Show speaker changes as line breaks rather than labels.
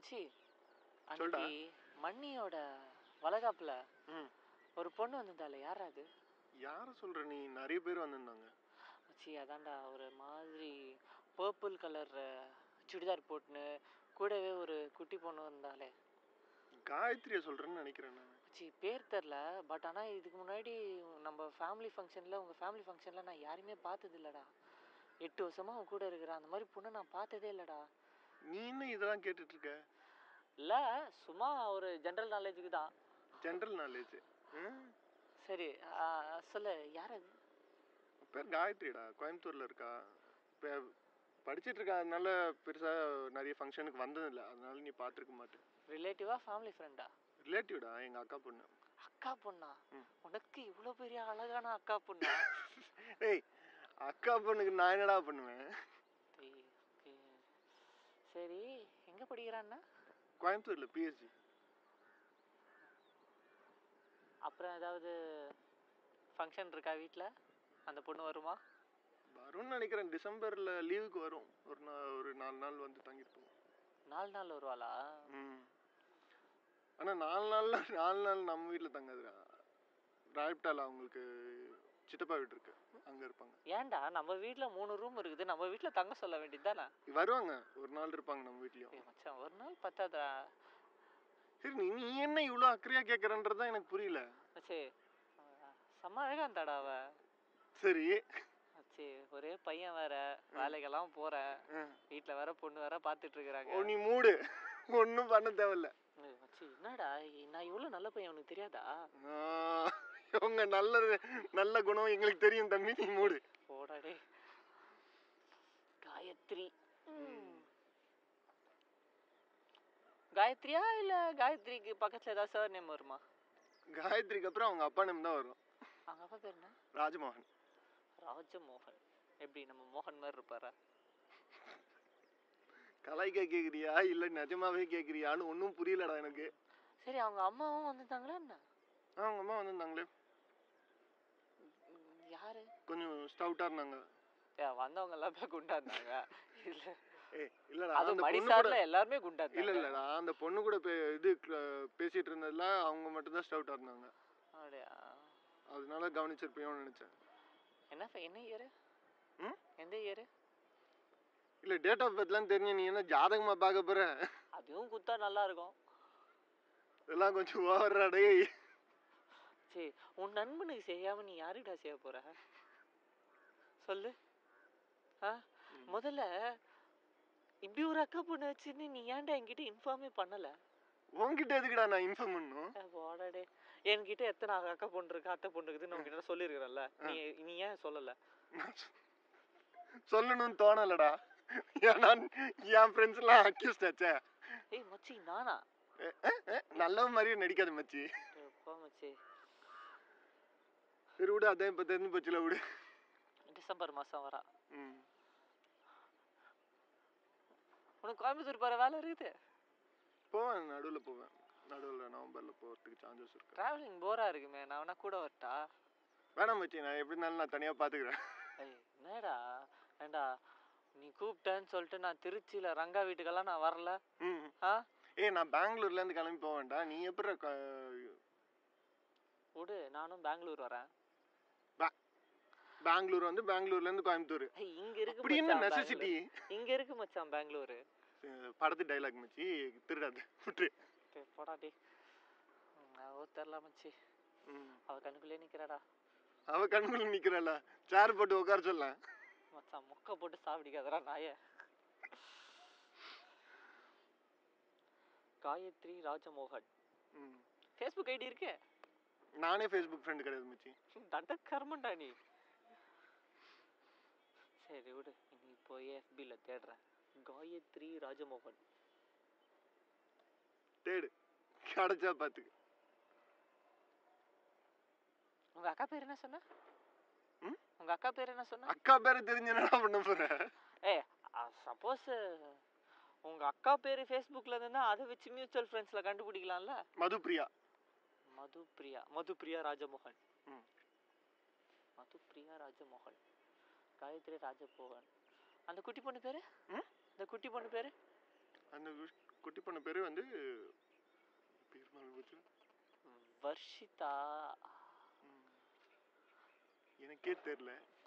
மச்சி
சொல்டா.
அன்னைக்கு மண்ணியோட வளகாப்புல
ம்
ஒரு பொண்ணு வந்திருந்தால யாரா அது
யாரை சொல்ற நீ நிறைய பேர் வந்திருந்தாங்க
மச்சி அதான்டா ஒரு மாதிரி பர்பிள் கலர் சுடிதார் போட்டுன்னு கூடவே ஒரு குட்டி பொண்ணு இருந்தாலே
காயத்ரியை சொல்றேன்னு நினைக்கிறேன் நான்
மச்சி பேர் தெரில பட் ஆனால் இதுக்கு முன்னாடி நம்ம ஃபேமிலி ஃபங்க்ஷனில் உங்கள் ஃபேமிலி ஃபங்க்ஷனில் நான் யாரையுமே பார்த்தது இல்லைடா எட்டு வருஷமாக அவன் கூட இருக்கிறேன் அந்த மாதிரி பொண்ணு நான் பார்த்ததே இல்லைடா
நீ என்ன இதெல்லாம் கேட்டுட்டு இருக்க
இல்லை சும்மா ஒரு ஜென்ரல் நாலேஜுக்கு தான்
ஜென்ரல் நாலேஜ்
சரி ஆ, சொல்லு யார் அது
பேர் காயத்ரிடா கோயம்புத்தூர்ல இருக்கா இப்போ படிச்சிட்டு இருக்கா அதனால பெருசா நிறைய ஃபங்க்ஷனுக்கு வந்ததில்ல அதனால நீ பார்த்துருக்க மாட்டேன்
ரிலேட்டிவா ஃபேமிலி ஃப்ரெண்டா
ரிலேட்டிவ்டா எங்க அக்கா பொண்ணு
அக்கா பொண்ணா
ம்.
உனக்கு இவ்வளோ பெரிய அழகான அக்கா பொண்ணா
ஏய் அக்கா பொண்ணுக்கு நான் என்னடா பண்ணுவேன்
ஏய், okay. சரி எங்கே படிக்கிறான்னா
கோயம்புத்தூர்ல பிஎஸ்சி
அப்புறம் ஏதாவது ஃபங்க்ஷன் இருக்கா வீட்டில் அந்த பொண்ணு வருமா
வரும்னு நினைக்கிறேன் டிசம்பர்ல லீவுக்கு வரும் ஒரு நாள் ஒரு நாலு நாள் வந்து தங்கிட்டு போவோம்
நாலு நாள் வருவாளா
ம் ஆனா நாலு நாள்ல நாலு நாள் நம்ம வீட்ல தங்காதுடா ராய்ப்டால அவங்களுக்கு சித்தப்பா வீடு இருக்கு அங்க இருப்பாங்க
ஏன்டா நம்ம வீட்டில் மூணு ரூம் இருக்குது நம்ம வீட்டில் தங்க சொல்ல வேண்டியது தானே
வருவாங்க ஒரு நாள் இருப்பாங்க நம்ம வீட்லயும்
மச்சான் ஒரு நாள் பத்தாதா
சரி நீ நீ என்ன இவ்வளோ அக்கறையா கேட்கறன்றது தான் எனக்கு புரியல
மச்சி செம்ம அழகா இருந்தாடா அவ
சரி
மச்சி ஒரே பையன் வேற வேலைக்கெல்லாம் போறேன்
ஆ.
வீட்டில் வேற பொண்ணு வேற பார்த்துட்டு
ஓ
இருக்கிறாங்க
நீ மூடு ஒன்றும் பண்ண தேவையில்ல
ஏய் மச்சி என்னடா நான் இவ்வளோ நல்ல பையன் உனக்கு தெரியாதா
ஆ, உங்க நல்ல நல்ல குணம் எங்களுக்கு தெரியும் தம்பி நீ மூடு
போடாடே காயத்ரி ம். காயத்ரியா இல்ல காயத்ரிக்கு பக்கத்துல ஏதாவது சார் நேம் வருமா
காயத்ரிக்கு அப்புறம் அவங்க அப்பா நேம் தான் வரும்
அவங்க அப்பா பேர் என்ன
ராஜமோகன்
ராஜமோகன் எப்படி நம்ம மோகன் மாதிரி இருப்பாரா
கலாய்க்க கேக்குறியா இல்ல நிஜமாவே கேக்குறியான்னு ஒன்றும் புரியலடா எனக்கு
சரி அவங்க அம்மாவும் வந்துட்டாங்களா என்ன
ஆ, அவங்க அம்மா வந்திருந்தாங்களே
ம், யாரு
கொஞ்சம் ஸ்டவுட்டா இருந்தாங்க
ஏ வந்தவங்க எல்லாமே குண்டா இருந்தாங்க இல்ல
ஏய் இல்லடா
அது
அந்த பொண்ணு கூட
மடிசார்ல எல்லாருமே குண்டா
இல்ல
இருந்தாங்க
இல்லடா அந்த பொண்ணு கூட பே- இது க- பேசிட்டு இருந்ததுல அவங்க மட்டும் தான் ஸ்டவுட்டா இருந்தாங்க
அப்படியா
அதனால கவனிச்சிருப்பியோன்னு நினைச்சேன்
என்ன ஃப- என்ன இயரு
ம்?
எந்த இயரு
இல்ல டேட் ஆஃப் பர்த்லாம் தெரிஞ்ச நீ என்ன ஜாதகமா பார்க்க போற
அதுவும் குத்தா நல்லா இருக்கும்
இதெல்லாம் கொஞ்சம் ஓவர்டா டேய்
சரி உன் நண்பனுக்கு செய்யாம நீ யாருக்கிட்ட செய்ய போற சொல்லு ஆ
ம்.
முதல்ல இப்படி ஒரு அக்கா பொண்ணு வச்சுன்னு நீ ஏன்டா என்கிட்ட இன்ஃபார்மே பண்ணல
உன்கிட்ட எதுக்குடா நான் இன்ஃபார்ம் பண்ணும்
போடாடே என்கிட்ட எத்தனை அக்கா பொண்ணு இருக்கு அத்தை பொண்ணு இருக்குதுன்னு உங்ககிட்ட சொல்லியிருக்கிறேன்ல நீ நீ ஏன் சொல்லல
சொல்லணும்னு தோணலடா ஏன்னா என் ஃப்ரெண்ட்ஸ் எல்லாம் அக்யூஸ்ட் ஆச்சே
ஏய் மச்சி நானா
ஏ, ஏ, ஏ, நல்ல மாதிரியே நடிக்காத மச்சி
டேய், போ மச்சி
சரி விடு அதான் இப்ப தெரிஞ்சு போச்சுல விடு
டிசம்பர் மாசம் வரா
ம்
உனக்கு கோயம்புத்தூர் போற வேலை இருக்குது
போவேன் நடுவுல போவேன் நடுவுல நவம்பர்ல போறதுக்கு சான்சஸ் இருக்கு
டிராவலிங் போரா இருக்குமே நான் வேணா கூட வரட்டா
வேணாம் மச்சி நான் எப்படி இருந்தாலும் நான் தனியா பாத்துக்கிறேன்
ஏய் என்னடா ஏண்டா நீ கூப்பிட்டேன்னு சொல்லிட்டு நான் திருச்சியில ரங்கா வீட்டுக்கெல்லாம் நான் வரல
ம்
ஆ
ஏய் நான் பெங்களூர்ல இருந்து கிளம்பி போவேன்டா நீ எப்படி
விடு நானும் பெங்களூர் வரேன்
பெங்களூர் வந்து பெங்களூர்ல இருந்து கோயம்புத்தூர்
ஏய், இங்க இருக்கு
அப்படி என்ன
மச்சான்
நெசசிட்டி
பெங்களூர். இங்க இருக்கு மச்சான் பெங்களூர்
படத்து டைலாக் மச்சி திருடாது விட்டுரு
டேய், போடா டே ஓ தெரில மச்சி
ம்.
அவ கண்ணுக்குள்ளே நிக்கிறாடா
அவ கண்ணுக்குள்ள நிக்கிறல்ல சேர் போட்டு உட்கார சொல்ல
மச்சான் மொக்க போட்டு சாப்பிடிக்காதடா நாய காயத்ரி ராஜமோகன்
ம்.
ஃபேஸ்புக் ஐடி இருக்கு
நானே ஃபேஸ்புக் ஃப்ரெண்டு கிடையாது மச்சி
தண்ட கர்மண்டா நீ சரி விடு நீ போய் எஃபில தேடுறேன் காயத்ரி ராஜமோகன்
தேடு கிடைச்சா பாத்துக்க
உங்க அக்கா பேர் என்ன சொன்ன
ம்?
உங்க அக்கா பேர் என்ன சொன்ன
அக்கா பேரை தெரிஞ்சு என்ன பண்ண போற
ஏ சப்போஸ் உங்க அக்கா பேரு ஃபேஸ்புக்ல இருந்தா அதை வச்சு மியூச்சுவல் ஃப்ரெண்ட்ஸ்ல கண்டுபிடிக்கலாம்ல
மதுப்பிரியா
மதுப்பிரியா மதுப்பிரியா ராஜமோகன்
ம்.
மதுப்பிரியா ராஜமோகன் காயத்ரி ராஜமோகன் அந்த குட்டி பொண்ணு பேரு
ம்?
அந்த குட்டி பொண்ணு பேரு
அந்த விஷ்- குட்டி பொண்ணு பேர் வந்து பேர் மறந்து போச்சு
வர்ஷிதா
ம். எனக்கே தெரில